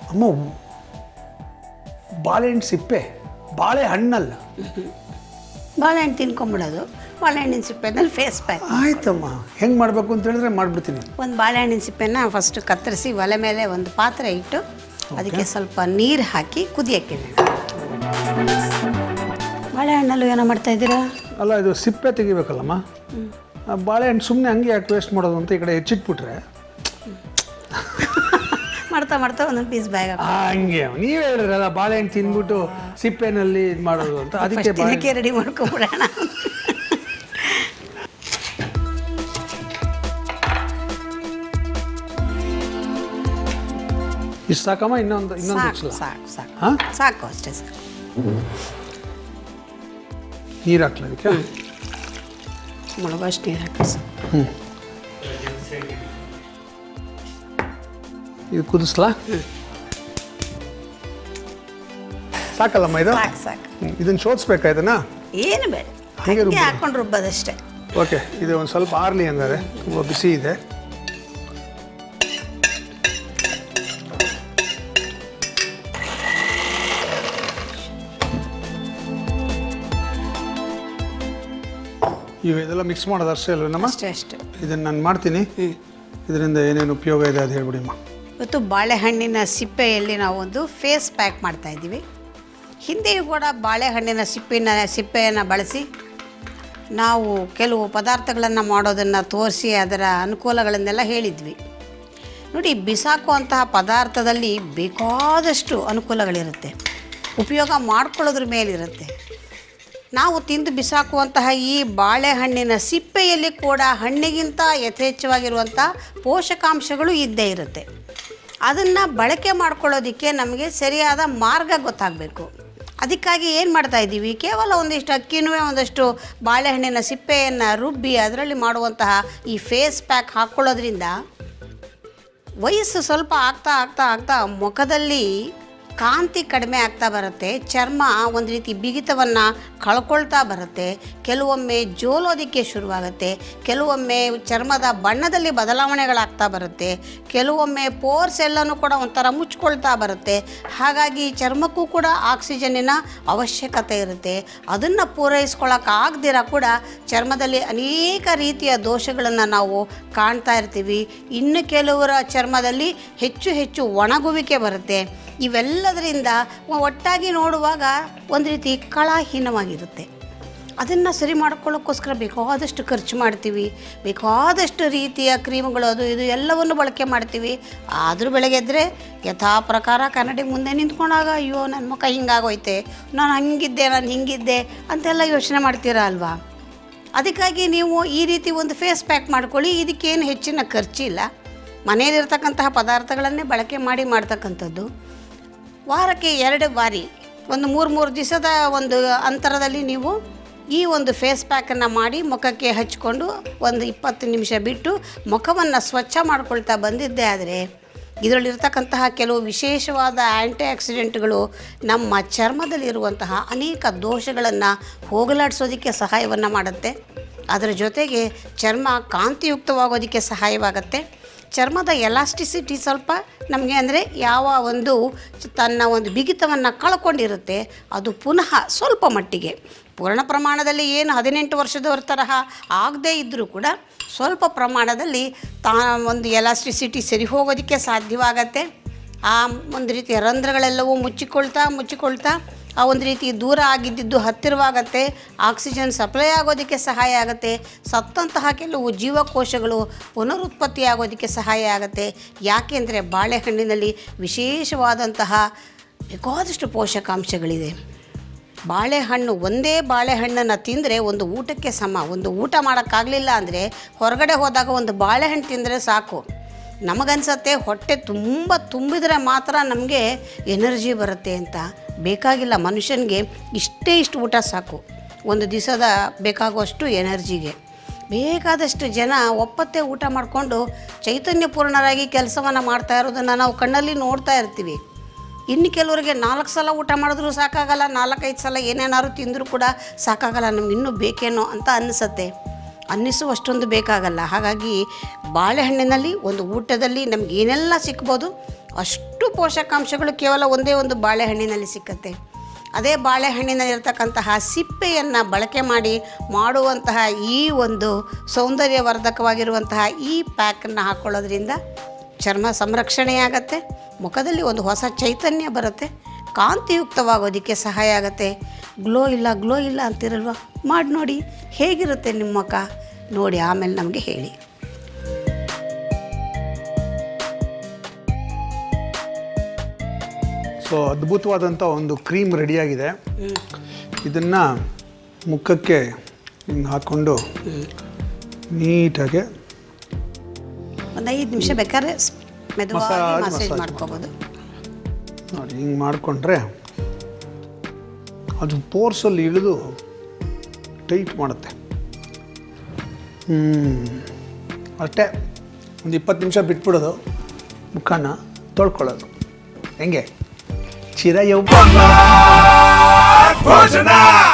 ಅಮ್ಮ ಬಾಳೆಹಣ್ಣು ಸಿಪ್ಪೆ ಬಾಳೆಹಣ್ಣಲ್ಲ ಬಾಳೆಹಣ್ಣು ತಿನ್ಕೊಂಬಿಡೋದು ಬಾಳೆಹಣ್ಣಿನ ಸಿಪ್ಪೆನಲ್ಲಿ ಫೇಸ್ ಪ್ಯಾಕ್ ಆಯ್ತಮ್ಮ ಹೆಂಗೆ ಮಾಡಬೇಕು ಅಂತ ಹೇಳಿದ್ರೆ ಮಾಡಿಬಿಡ್ತೀನಿ ಒಂದು ಬಾಳೆಹಣ್ಣಿನ ಸಿಪ್ಪೆನ ಫಸ್ಟ್ ಕತ್ತರಿಸಿ ಒಲೆ ಮೇಲೆ ಒಂದು ಪಾತ್ರೆ ಇಟ್ಟು ಅದಕ್ಕೆ ಸ್ವಲ್ಪ ನೀರು ಹಾಕಿ ಕುದಿಯಕ್ಕೆ ಬಾಳೆಹಣ್ಣಲ್ಲೂ ಏನೋ ಮಾಡ್ತಾ ಇದ್ದೀರಾ ಅಲ್ಲ ಇದು ಸಿಪ್ಪೆ ತೆಗಿಬೇಕಲ್ಲಮ್ಮ ಆ ಬಾಳೆಹಣ್ಣು ಸುಮ್ಮನೆ ಹಂಗೆ ಯಾಕೆ ವೇಸ್ಟ್ ಮಾಡೋದು ಅಂತ ಈ ಕಡೆ ಹೆಚ್ಚಿಟ್ಬಿಟ್ರೆ ಮಾಡ್ತಾ ಮಾಡ್ತಾ ಒಂದೊಂದು ಪೀಸ್ ಬ್ಯಾಗ್ ಆ, ಹಂಗೆ ನೀವೇ ಹೇಳಿರಲ್ಲ ಬಾಳೆಹಣ್ಣು ತಿಂದ್ಬಿಟ್ಟು ಸಿಪ್ಪೆನಲ್ಲಿ ಇದು ಮಾಡೋದು ಅಂತ ಅದಕ್ಕೆ ಬಾಳೆ ದಿನಕ್ಕೆ ರೆಡಿ ಮಾಡ್ಕೊಂಬಿಡೋಣ ಇಷ್ಟು ಸಾಕಮ್ಮ ಇನ್ನೊಂದು ಇನ್ನೊಂದು ಸಾಕು ಸಲ ಸಾಕು ಸಾಕು ಹಾಂ ಸಾಕು ಅಷ್ಟೇ ಸಾಕು ನೀರು ಹಾಕ್ಲ ಅದಕ್ಕೆ ಮುಳುಗೋಷ್ಟು ನೀರು ಹಾಕಿ ಸಾಕು. ಇದು ಕುದಿಸ್ಲಾ ಸಾಕಲ್ಲಮ್ಮ ಇದು ಸಾಕು ಸಾಕು ಹ್ಮ್. ಇದನ್ನ ಶೋಧಿಸ್ಬೇಕಾ ಇದನ್ನ ಏನು ಬೇಡ ಹಂಗೆ ಹಂಗೆ ರುಬ್ಬೋದು. ಹಾಕೊಂಡು ರುಬ್ಬೋದಷ್ಟೇ ಓಕೆ ಇದು ಒಂದು ಸ್ವಲ್ಪ ಆರ್ಲಿ ಹಂಗಾರೆ ತುಂಬ ಬಿಸಿ ಇದೆ ಇವು ಇದೆಲ್ಲ ಮಿಕ್ಸ್ ಮಾಡೋದು ಅಷ್ಟೇ ಅಲ್ವೇನಮ್ಮ ಅಷ್ಟೇ ಅಷ್ಟೇ ಇದನ್ನು ನಾನು ಮಾಡ್ತೀನಿ ಇದರಿಂದ ಏನೇನು ಉಪಯೋಗ ಇದೆ ಅದು ಹೇಳ್ಬಿಡಿಮ್ಮ ಇವತ್ತು ಬಾಳೆಹಣ್ಣಿನ ಸಿಪ್ಪೆಯಲ್ಲಿ ನಾವು ಒಂದು ಫೇಸ್ ಪ್ಯಾಕ್ ಮಾಡ್ತಾ ಇದ್ದೀವಿ ಹಿಂದೆಯೂ ಕೂಡ ಬಾಳೆಹಣ್ಣಿನ ಸಿಪ್ಪಿನ ಸಿಪ್ಪೆಯನ್ನು ಬಳಸಿ ನಾವು ಕೆಲವು ಪದಾರ್ಥಗಳನ್ನು ಮಾಡೋದನ್ನು ತೋರಿಸಿ ಅದರ ಅನುಕೂಲಗಳನ್ನೆಲ್ಲ ಹೇಳಿದ್ವಿ ನೋಡಿ ಬಿಸಾಕುವಂತಹ ಪದಾರ್ಥದಲ್ಲಿ ಬೇಕಾದಷ್ಟು ಅನುಕೂಲಗಳಿರುತ್ತೆ ಉಪಯೋಗ ಮಾಡ್ಕೊಳ್ಳೋದ್ರ ಮೇಲಿರುತ್ತೆ ನಾವು ತಿಂದು ಬಿಸಾಕುವಂತಹ ಈ ಬಾಳೆಹಣ್ಣಿನ ಸಿಪ್ಪೆಯಲ್ಲಿ ಕೂಡ ಹಣ್ಣಿಗಿಂತ ಯಥೇಚ್ಛವಾಗಿರುವಂಥ ಪೋಷಕಾಂಶಗಳು ಇದ್ದೇ ಇರುತ್ತೆ ಅದನ್ನು ಬಳಕೆ ಮಾಡ್ಕೊಳ್ಳೋದಕ್ಕೆ ನಮಗೆ ಸರಿಯಾದ ಮಾರ್ಗ ಗೊತ್ತಾಗಬೇಕು ಅದಕ್ಕಾಗಿ ಏನು ಮಾಡ್ತಾ ಇದ್ದೀವಿ ಕೇವಲ ಒಂದಿಷ್ಟು ಅಕ್ಕಿನೂ ಒಂದಷ್ಟು ಬಾಳೆಹಣ್ಣಿನ ಸಿಪ್ಪೆಯನ್ನು ರುಬ್ಬಿ ಅದರಲ್ಲಿ ಮಾಡುವಂತಹ ಈ ಫೇಸ್ ಪ್ಯಾಕ್ ಹಾಕ್ಕೊಳ್ಳೋದ್ರಿಂದ ವಯಸ್ಸು ಸ್ವಲ್ಪ ಆಗ್ತಾ ಆಗ್ತಾ ಆಗ್ತಾ ಮುಖದಲ್ಲಿ ಕಾಂತಿ ಕಡಿಮೆ ಆಗ್ತಾ ಬರುತ್ತೆ ಚರ್ಮ ಒಂದು ರೀತಿ ಬಿಗಿತವನ್ನು ಕಳ್ಕೊಳ್ತಾ ಬರುತ್ತೆ ಕೆಲವೊಮ್ಮೆ ಜೋಲೋದಕ್ಕೆ ಶುರುವಾಗುತ್ತೆ ಕೆಲವೊಮ್ಮೆ ಚರ್ಮದ ಬಣ್ಣದಲ್ಲಿ ಬದಲಾವಣೆಗಳಾಗ್ತಾ ಬರುತ್ತೆ ಕೆಲವೊಮ್ಮೆ ಪೋರ್ಸ್ ಎಲ್ಲನೂ ಕೂಡ ಒಂಥರ ಮುಚ್ಕೊಳ್ತಾ ಬರುತ್ತೆ ಹಾಗಾಗಿ ಚರ್ಮಕ್ಕೂ ಕೂಡ ಆಕ್ಸಿಜನ್ನಿನ ಅವಶ್ಯಕತೆ ಇರುತ್ತೆ ಅದನ್ನು ಪೂರೈಸ್ಕೊಳ್ಳೋಕ್ಕಾಗದಿರ ಕೂಡ ಚರ್ಮದಲ್ಲಿ ಅನೇಕ ರೀತಿಯ ದೋಷಗಳನ್ನು ನಾವು ಕಾಣ್ತಾ ಇರ್ತೀವಿ ಇನ್ನು ಕೆಲವರ ಚರ್ಮದಲ್ಲಿ ಹೆಚ್ಚು ಹೆಚ್ಚು ಒಣಗುವಿಕೆ ಬರುತ್ತೆ ಇವೆಲ್ಲದರಿಂದ ಒಟ್ಟಾಗಿ ನೋಡುವಾಗ ಒಂದು ರೀತಿ ಕಳಾಹೀನವಾಗಿರುತ್ತೆ ಅದನ್ನು ಸರಿ ಮಾಡ್ಕೊಳ್ಳೋಕ್ಕೋಸ್ಕರ ಬೇಕಾದಷ್ಟು ಖರ್ಚು ಮಾಡ್ತೀವಿ ಬೇಕಾದಷ್ಟು ರೀತಿಯ ಕ್ರೀಮ್ಗಳು ಅದು ಇದು ಎಲ್ಲವನ್ನು ಬಳಕೆ ಮಾಡ್ತೀವಿ ಆದರೂ ಬೆಳಗ್ಗೆದ್ರೆ ಯಥಾ ಪ್ರಕಾರ ಕನ್ನಡಿ ಮುಂದೆ ನಿಂತ್ಕೊಂಡಾಗ ಅಯ್ಯೋ ನನ್ನ ಮುಖ ಹಿಂಗಾಗೋಯ್ತೆ ನಾನು ಹಂಗಿದ್ದೆ ನಾನು ಹಿಂಗಿದ್ದೆ ಅಂತೆಲ್ಲ ಯೋಚನೆ ಮಾಡ್ತೀರಾ ಅಲ್ವಾ ಅದಕ್ಕಾಗಿ ನೀವು ಈ ರೀತಿ ಒಂದು ಫೇಸ್ ಪ್ಯಾಕ್ ಮಾಡ್ಕೊಳ್ಳಿ ಇದಕ್ಕೇನು ಹೆಚ್ಚಿನ ಖರ್ಚಿಲ್ಲ ಮನೆಯಲ್ಲಿರ್ತಕ್ಕಂತಹ ಪದಾರ್ಥಗಳನ್ನೇ ಬಳಕೆ ಮಾಡಿ ಮಾಡ್ತಕ್ಕಂಥದ್ದು ವಾರಕ್ಕೆ ಎರಡು ಬಾರಿ ಒಂದು ಮೂರು ಮೂರು ದಿವಸದ ಒಂದು ಅಂತರದಲ್ಲಿ ನೀವು ಈ ಒಂದು ಫೇಸ್ ಪ್ಯಾಕನ್ನು ಮಾಡಿ ಮುಖಕ್ಕೆ ಹಚ್ಕೊಂಡು ಒಂದು ಇಪ್ಪತ್ತು ನಿಮಿಷ ಬಿಟ್ಟು ಮುಖವನ್ನು ಸ್ವಚ್ಛ ಮಾಡ್ಕೊಳ್ತಾ ಬಂದಿದ್ದೇ ಆದರೆ ಇದರಲ್ಲಿರ್ತಕ್ಕಂತಹ ಕೆಲವು ವಿಶೇಷವಾದ ಆ್ಯಂಟಿ ಆಕ್ಸಿಡೆಂಟ್ಗಳು ನಮ್ಮ ಚರ್ಮದಲ್ಲಿರುವಂತಹ ಅನೇಕ ದೋಷಗಳನ್ನು ಹೋಗಲಾಡಿಸೋದಕ್ಕೆ ಸಹಾಯವನ್ನು ಮಾಡುತ್ತೆ ಅದರ ಜೊತೆಗೆ ಚರ್ಮ ಕಾಂತಿಯುಕ್ತವಾಗೋದಕ್ಕೆ ಸಹಾಯವಾಗುತ್ತೆ ಚರ್ಮದ ಎಲಾಸ್ಟಿಸಿಟಿ ಸ್ವಲ್ಪ ನಮಗೆ ಅಂದರೆ ಯಾವ ಒಂದು ತನ್ನ ಒಂದು ಬಿಗಿತವನ್ನು ಕಳ್ಕೊಂಡಿರುತ್ತೆ ಅದು ಪುನಃ ಸ್ವಲ್ಪ ಮಟ್ಟಿಗೆ ಪೂರ್ಣ ಪ್ರಮಾಣದಲ್ಲಿ ಏನು ಹದಿನೆಂಟು ವರ್ಷದವರ ತರಹ ಆಗದೇ ಇದ್ದರೂ ಕೂಡ ಸ್ವಲ್ಪ ಪ್ರಮಾಣದಲ್ಲಿ ತಾ ಒಂದು ಎಲಾಸ್ಟಿಸಿಟಿ ಸರಿ ಹೋಗೋದಕ್ಕೆ ಸಾಧ್ಯವಾಗತ್ತೆ ಆ ಒಂದು ರೀತಿಯ ರಂಧ್ರಗಳೆಲ್ಲವೂ ಮುಚ್ಚಿಕೊಳ್ತಾ ಮುಚ್ಚಿಕೊಳ್ತಾ ಆ ಒಂದು ರೀತಿ ದೂರ ಆಗಿದ್ದಿದ್ದು ಹತ್ತಿರವಾಗತ್ತೆ ಆಕ್ಸಿಜನ್ ಸಪ್ಲೈ ಆಗೋದಕ್ಕೆ ಸಹಾಯ ಆಗುತ್ತೆ ಸತ್ತಂತಹ ಕೆಲವು ಜೀವಕೋಶಗಳು ಪುನರುತ್ಪತ್ತಿ ಆಗೋದಕ್ಕೆ ಸಹಾಯ ಆಗುತ್ತೆ ಯಾಕೆಂದರೆ ಬಾಳೆಹಣ್ಣಿನಲ್ಲಿ ವಿಶೇಷವಾದಂತಹ ಬೇಕಾದಷ್ಟು ಪೋಷಕಾಂಶಗಳಿದೆ ಬಾಳೆಹಣ್ಣು ಒಂದೇ ಬಾಳೆಹಣ್ಣನ್ನು ತಿಂದರೆ ಒಂದು ಊಟಕ್ಕೆ ಸಮ ಒಂದು ಊಟ ಮಾಡೋಕ್ಕಾಗಲಿಲ್ಲ ಅಂದರೆ ಹೊರಗಡೆ ಹೋದಾಗ ಒಂದು ಬಾಳೆಹಣ್ಣು ತಿಂದರೆ ಸಾಕು ನಮಗನ್ಸತ್ತೆ ಹೊಟ್ಟೆ ತುಂಬ ತುಂಬಿದರೆ ಮಾತ್ರ ನಮಗೆ ಎನರ್ಜಿ ಬರುತ್ತೆ ಅಂತ ಬೇಕಾಗಿಲ್ಲ ಮನುಷ್ಯನಿಗೆ ಇಷ್ಟೇ ಇಷ್ಟು ಊಟ ಸಾಕು ಒಂದು ದಿವಸದ ಬೇಕಾಗುವಷ್ಟು ಎನರ್ಜಿಗೆ ಬೇಕಾದಷ್ಟು ಜನ ಒಪ್ಪತ್ತೆ ಊಟ ಮಾಡಿಕೊಂಡು ಚೈತನ್ಯಪೂರ್ಣರಾಗಿ ಕೆಲಸವನ್ನು ಮಾಡ್ತಾ ಇರೋದನ್ನು ನಾವು ಕಣ್ಣಲ್ಲಿ ನೋಡ್ತಾ ಇರ್ತೀವಿ ಇನ್ನು ಕೆಲವರಿಗೆ ನಾಲ್ಕು ಸಲ ಊಟ ಮಾಡಿದ್ರೂ ಸಾಕಾಗಲ್ಲ ನಾಲ್ಕೈದು ಸಲ ಏನೇನಾದ್ರು ತಿಂದರೂ ಕೂಡ ಸಾಕಾಗಲ್ಲ ನಮ್ಗೆ ಇನ್ನೂ ಬೇಕೇನೋ ಅಂತ ಅನ್ನಿಸತ್ತೆ ಅನ್ನಿಸುವಷ್ಟೊಂದು ಬೇಕಾಗಲ್ಲ ಹಾಗಾಗಿ ಬಾಳೆಹಣ್ಣಿನಲ್ಲಿ ಒಂದು ಊಟದಲ್ಲಿ ನಮ್ಗೆ ಏನೆಲ್ಲ ಸಿಗ್ಬೋದು ಅಷ್ಟು ಪೋಷಕಾಂಶಗಳು ಕೇವಲ ಒಂದೇ ಒಂದು ಬಾಳೆಹಣ್ಣಿನಲ್ಲಿ ಸಿಕ್ಕತ್ತೆ ಅದೇ ಬಾಳೆಹಣ್ಣಿನಲ್ಲಿರ್ತಕ್ಕಂತಹ ಸಿಪ್ಪೆಯನ್ನು ಬಳಕೆ ಮಾಡಿ ಮಾಡುವಂತಹ ಈ ಒಂದು ಸೌಂದರ್ಯವರ್ಧಕವಾಗಿರುವಂತಹ ಈ ಪ್ಯಾಕನ್ನು ಹಾಕ್ಕೊಳ್ಳೋದ್ರಿಂದ ಚರ್ಮ ಸಂರಕ್ಷಣೆಯಾಗತ್ತೆ ಮುಖದಲ್ಲಿ ಒಂದು ಹೊಸ ಚೈತನ್ಯ ಬರುತ್ತೆ ಕಾಂತಿಯುಕ್ತವಾಗೋದಕ್ಕೆ ಸಹಾಯ ಆಗುತ್ತೆ ಗ್ಲೋ ಇಲ್ಲ ಗ್ಲೋ ಇಲ್ಲ ಅಂತಿರಲ್ವ ಮಾಡಿ ನೋಡಿ ಹೇಗಿರುತ್ತೆ ನಿಮ್ಮ ಮುಖ ನೋಡಿ ಆಮೇಲೆ ನಮಗೆ ಹೇಳಿ ಸೊ ಅದ್ಭುತವಾದಂಥ ಒಂದು ಕ್ರೀಮ್ ರೆಡಿಯಾಗಿದೆ ಇದನ್ನು ಮುಖಕ್ಕೆ ಹಿಂಗೆ ಹಾಕ್ಕೊಂಡು ನೀಟಾಗಿ ಒಂದು ಐದು ನಿಮಿಷ ಬೇಕಾದ್ರೆ ಸ್- ಮೆದುವಾಗಿ ಮಸಾಜ್ ಮಸಾಜ್ ಮಸಾಜ್ ಮಾಡ್ಕೋಬೋದು ನೋಡಿ ಹಿಂಗೆ ಮಾಡಿಕೊಂಡ್ರೆ ಅದು ಪೋರ್ಸಲ್ಲಿ ಇಳಿದು ಟೈಟ್ ಮಾಡುತ್ತೆ ಹ್ಞೂ ಅಷ್ಟೇ ಒಂದು ಇಪ್ಪತ್ತು ನಿಮಿಷ ಬಿಟ್ಬಿಡೋದು ಮುಖನ ತೊಳ್ಕೊಳ್ಳೋದು ಹೆಂಗೆ ಚಿರ ಯೌವ ಭೋಜನ